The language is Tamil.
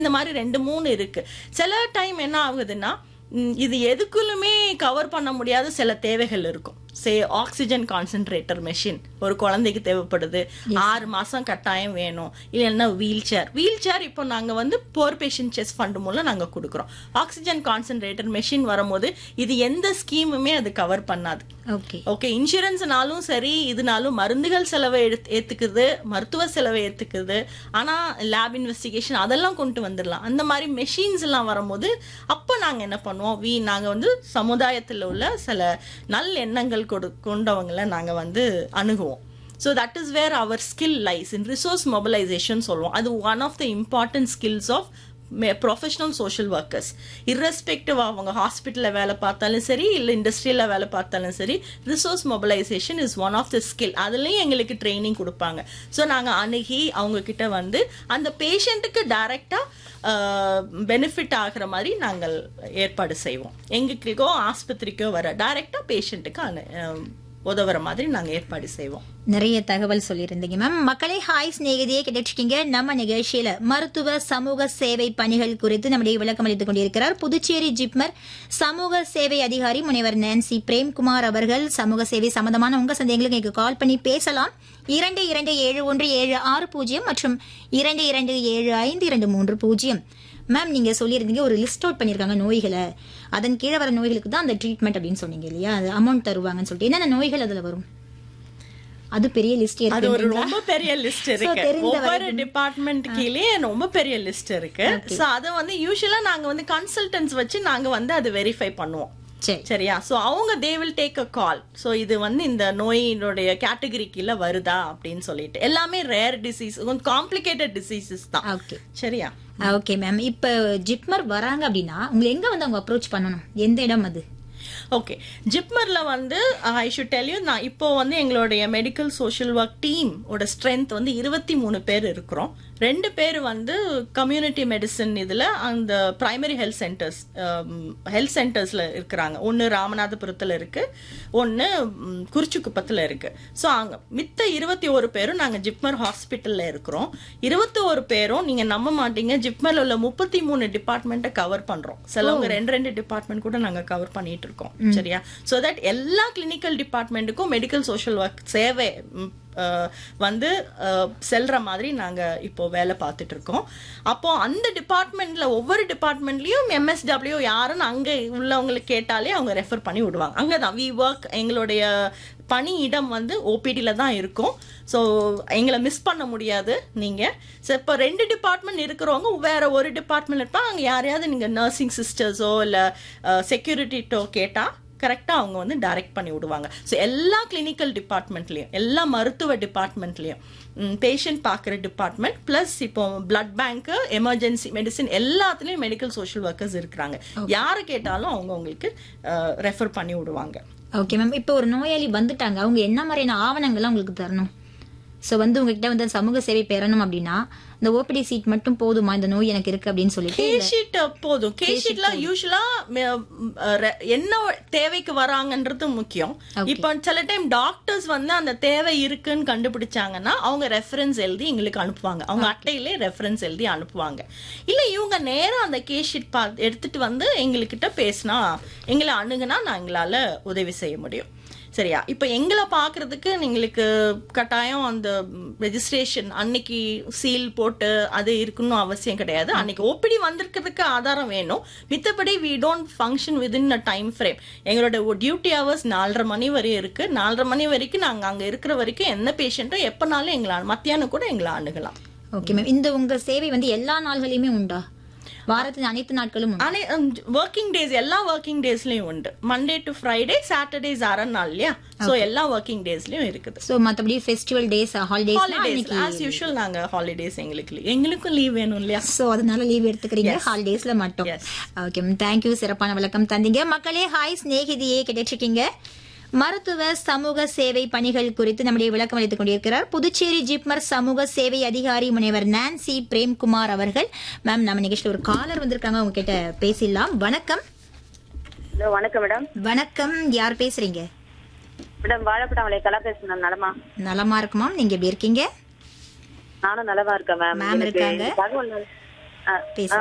இந்த மாதிரி ரெண்டு மூணு இருக்கு சில டைம் என்ன ஆகுதுன்னா ம், இது எதுக்குள்ளுமே கவர் பண்ண முடியாத சில தேவைகள் இருக்கும் சே ஆக்சிஜன் கான்சென்ட்ரேட்டர் மெஷின் ஒரு குழந்தைக்கு தேவைப்படுது ஆறு மாசம் கட்டாயம் வேணும் இல்லைன்னா வீல் சேர் வீல் சேர் இப்போ நாங்க வந்து போர் பேஷண்ட் செஸ் ஃபண்ட் மூலம் நாங்க கொடுக்குறோம் ஆக்சிஜன் கான்சென்ட்ரேட்டர் மெஷின் வரும்போது இது எந்த ஸ்கீமுமே அது கவர் பண்ணாது ஓகே ஓகே இன்சூரன்ஸ்னாலும் சரி இதுனாலும் மருந்துகள் செலவை எடுத்து ஏத்துக்குது மருத்துவ செலவை ஏத்துக்குது ஆனா லேப் இன்வெஸ்டிகேஷன் அதெல்லாம் கொண்டு வந்துடலாம் அந்த மாதிரி மெஷின்ஸ் எல்லாம் வரும்போது அப்போ நாங்க என்ன பண்ணுவோம் வி நாங்க வந்து சமுதாயத்தில் உள்ள சில நல் எண்ணங்கள் கொடு கொண்டவங்களை நாங்க வந்து அணுகுவோம் so that is where our skill lies in resource mobilization சொல்லுவோம் அது one of the important skills of professional social workers irrespective அவங்க ஹாஸ்பிட்டலில் வேலை பார்த்தாலும் சரி இல்லை இண்டஸ்ட்ரியில் வேலை பார்த்தாலும் சரி resource mobilization is one of the skill அதுலேயும் எங்களுக்கு ட்ரைனிங் கொடுப்பாங்க ஸோ நாங்கள் அணுகி அவங்க கிட்ட வந்து அந்த பேஷண்ட்டுக்கு டைரெக்டாக பெனிஃபிட் ஆகிற மாதிரி நாங்கள் ஏற்பாடு செய்வோம் எங்களுக்கோ ஆஸ்பத்திரிக்கோ வர டைரெக்டாக பேஷண்ட்டுக்கு அனு அஹ், உதவுற மாதிரி நாங்கள் ஏற்பாடு செய்வோம் நிறைய தகவல் சொல்லியிருந்தீங்க மேம் மக்களே ஹாய் சிநேகிதியே கிடைச்சிருக்கீங்க நம்ம நிகழ்ச்சியில மருத்துவ சமூக சேவை பணிகள் குறித்து நம்முடைய விளக்கம் அளித்துக் கொண்டிருக்கிறார் புதுச்சேரி ஜிப்மர் சமூக சேவை அதிகாரி முனைவர் நான்சி பிரேம்குமார் அவர்கள் சமூக சேவை சம்பந்தமான உங்க சந்தேகங்களுக்கு எனக்கு கால் பண்ணி பேசலாம் இரண்டு இரண்டு ஏழு ஒன்று ஏழு ஆறு பூஜ்ஜியம் மற்றும் இரண்டு இரண்டு ஏழு ஐந்து இரண்டு மூன்று பூஜ்ஜியம் மேம் நீங்க சொல்லியிருந்தீங்க ஒரு லிஸ்ட் அவுட் பண்ணிருக்காங்க நோய்களை அதன் கீழே வர நோய்களுக்கு தான் அந்த ட்ரீட்மெண்ட் அப்படின்னு சொன்னீங்க இல்லையா அது அமௌண்ட் தருவாங்கன்னு சொல்லிட்டு என்னென்ன நோய்கள் அதுல வரும் அது பெரிய லிஸ்ட் அது ஒரு இருக்கு ரொம்ப பெரிய லிஸ்ட் So, இருக்கு தெரிந்த ஒவ்வொரு டிபார்ட்மெண்ட் கீழே ரொம்ப பெரிய லிஸ்ட் இருக்கு சோ அத வந்து யூஸ்வலா நாங்க வந்து கன்சல்டன்ஸ் வச்சு நாங்க வந்து அது வெரிஃபை பண்ணுவோம் சரி சரியா சோ அவங்க they will take a call so இது வந்து இந்த நோயினுடைய கேட்டகரி கீழ வருதா அப்படின்னு சொல்லிட்டு எல்லாமே ரேர் டிசீஸ் கொஞ்சம் காம்ப்ளிகேட்டட் டிசீசஸ் தான் ஓகே சரியா ஓகே மேம் இப்ப ஜிப்மர் வராங்க அப்படின்னா உங்களை எங்க வந்து அவங்க அப்ரோச் பண்ணணும் எந்த இடம் அது ஓகே ஜிப்மர்ல வந்து ஐ ஷுட் டெல் யூ நான் இப்போ வந்து எங்களுடைய மெடிக்கல் சோஷியல் ஒர்க் டீம் ஓட ஸ்ட்ரென்த் வந்து இருபத்தி மூணு பேர் இருக்கிறோம் ரெண்டு பேர் வந்து கம்யூனிட்டி மெடிசன் இதுல அந்த பிரைமரி ஹெல்த் சென்டர்ஸ் ஹெல்த் சென்டர்ஸ்ல இருக்கிறாங்க ஒன்னு ராமநாதபுரத்துல இருக்கு ஒன்னு ம், குறிச்சிக்குப்பத்துல இருக்கு ஸோ அங்க மித்த இருபத்தி ஒரு பேரும் நாங்க ஜிப்மர் ஹாஸ்பிட்டல்ல இருக்கிறோம் இருபத்தி ஒரு பேரும் நீங்க நம்ப மாட்டீங்க ஜிப்மர்ல உள்ள முப்பத்தி மூணு டிபார்ட்மெண்ட்டை கவர் பண்றோம் சிலவங்க ரெண்டு ரெண்டு டிபார்ட்மெண்ட் கூட நாங்க கவர் பண்ணிட்டு இருக்கோம் சரியா சோ தட் எல்லா கிளினிக்கல் டிபார்ட்மெண்ட்டுக்கும் மெடிக்கல் சோஷியல் ஒர்க் சேவை ம், அஹ், வந்து அஹ், செல்ற மாதிரி நாங்க இப்போ வேலை பார்த்துட்டு இருக்கோம் அப்போ அந்த டிபார்ட்மெண்ட்ல ஒவ்வொரு டிபார்ட்மெண்ட்லயும் எம்எஸ்டபிள்யூ யாருன்னு அங்க உள்ளவங்களுக்கு கேட்டாலே அவங்க ரெஃபர் பண்ணி விடுவாங்க அங்கதான் வி ஒர்க் எங்களுடைய பணி இடம் வந்து ஓபிடியில் தான் இருக்கும் ஸோ எங்களை மிஸ் பண்ண முடியாது நீங்கள் ஸோ இப்போ ரெண்டு டிபார்ட்மெண்ட் இருக்கிறவங்க வேற ஒரு டிபார்ட்மெண்ட் இருப்பாங்க அங்கே யாரையாவது நீங்கள் நர்சிங் சிஸ்டர்ஸோ இல்லை செக்யூரிட்டிட்டோ கேட்டால் கரெக்டாக அவங்க வந்து டைரக்ட் பண்ணி விடுவாங்க ஸோ எல்லா கிளினிக்கல் டிபார்ட்மெண்ட்லேயும் எல்லா மருத்துவ டிபார்ட்மெண்ட்லேயும் பேஷண்ட் பார்க்குற டிபார்ட்மெண்ட் ப்ளஸ் இப்போ பிளட் பேங்க்கு எமர்ஜென்சி மெடிசின் எல்லாத்துலேயும் மெடிக்கல் சோஷியல் ஒர்க்கர்ஸ் இருக்கிறாங்க யாரை கேட்டாலும் அவங்க உங்களுக்கு ரெஃபர் பண்ணி விடுவாங்க ஓகே மேம் இப்போ ஒரு நோயாளி வந்துட்டாங்க அவங்க என்ன மாதிரியான ஆவணங்கள்லாம் உங்களுக்கு தரணும் சோ வந்து உங்ககிட்ட வந்து சமூக சேவை பெறணும் அப்படின்னா இந்த ஓபிடி சீட் மட்டும் போதுமா இந்த நோய் எனக்கு இருக்கு அப்படின்னு சொல்லிட்டு கேஷீட் போதும் கேஷீட்ல யூஸ்வலா என்ன தேவைக்கு வராங்கன்றது முக்கியம் இப்போ சில டைம் டாக்டர்ஸ் வந்து அந்த தேவை இருக்குன்னு கண்டுபிடிச்சாங்கன்னா அவங்க ரெஃபரன்ஸ் எழுதி எங்களுக்கு அனுப்புவாங்க அவங்க அட்டையிலே ரெஃபரன்ஸ் எழுதி அனுப்புவாங்க இல்ல இவங்க நேரா அந்த கேஷீட் பா எடுத்துட்டு வந்து எங்ககிட்ட பேசினா எங்களை அணுகுனா நான் எங்களால உதவி செய்ய முடியும் சரியா இப்போ எங்களை பார்க்கறதுக்கு எங்களுக்கு கட்டாயம் அந்த ரெஜிஸ்ட்ரேஷன் அன்னைக்கு சீல் போட்டு அது இருக்கணும் அவசியம் கிடையாது அன்னைக்கு ஓபிடி வந்திருக்கிறதுக்கு ஆதாரம் வேணும் மித்தபடி we don't function within a time frame எங்களோட டியூட்டி ஹவர்ஸ் நாலரை மணி வரையும் இருக்கு நாலரை மணி வரைக்கும் நாங்கள் அங்கே இருக்கிற வரைக்கும் எந்த பேஷண்ட்டும் எப்போனாலும் எங்களை மத்தியானம் கூட எங்களை அணுகலாம் ஓகே மேம் இந்த உங்க சேவை வந்து எல்லா நாள்களையுமே உண்டா வாரத்தின் அனைத்து நாட்களும் உண்டா? ஆனா ஒர்க்கிங் டேஸ் எல்லா ஒர்க்கிங் டேஸ்லயும் உண்டு மண்டே டு ஃப்ரைடே சாட்டர்டேஸ் அரை நாள் இல்லையா ஸோ எல்லா ஒர்க்கிங் டேஸ்லயும் இருக்குது சோ மத்தபடி festival days holidays holidays as usual நாங்க ஹாலிடேஸ் எங்களுக்கு leave. எங்களுக்கும் லீவ் வேணும் இல்லையா சோ அதனால லீவ் எடுத்துக்கிறீங்க ஹாலிடேஸ்ல மட்டும் Yes. ஓகே மேம் தேங்க்யூ சிறப்பான விளக்கம் தந்தீங்க மக்களே ஹாய் ஸ்நேகிதியே கிடைச்சிருக்கீங்க மருத்துவ சமூக சேவை பணிகள் குறித்து நம்முடைய விளக்கம் அளித்துக் கொண்டிருக்கிறார் புதுச்சேரி ஜிப்மர் சமூக சேவை அதிகாரி முனைவர் நான்சி பிரேம்குமார் அவர்கள் மேம் நம்ம நிகழ்ச்சியில் ஒரு காலர் வந்திருக்காங்க அவங்க கிட்ட பேசிடலாம் வணக்கம் ஹலோ வணக்கம் மேடம் வணக்கம் யார் பேசுறீங்க மேடம் வாழைப்பட்டாமலை கலா பேசுறேன் நலமா நலமா இருக்குமாம் நீங்க எப்படி இருக்கீங்க நானும் நலமா இருக்கேன் மேம் Ma'am எனக்கு இருக்காங்க. இந்த தகவல் வந்து- ஆ, பேச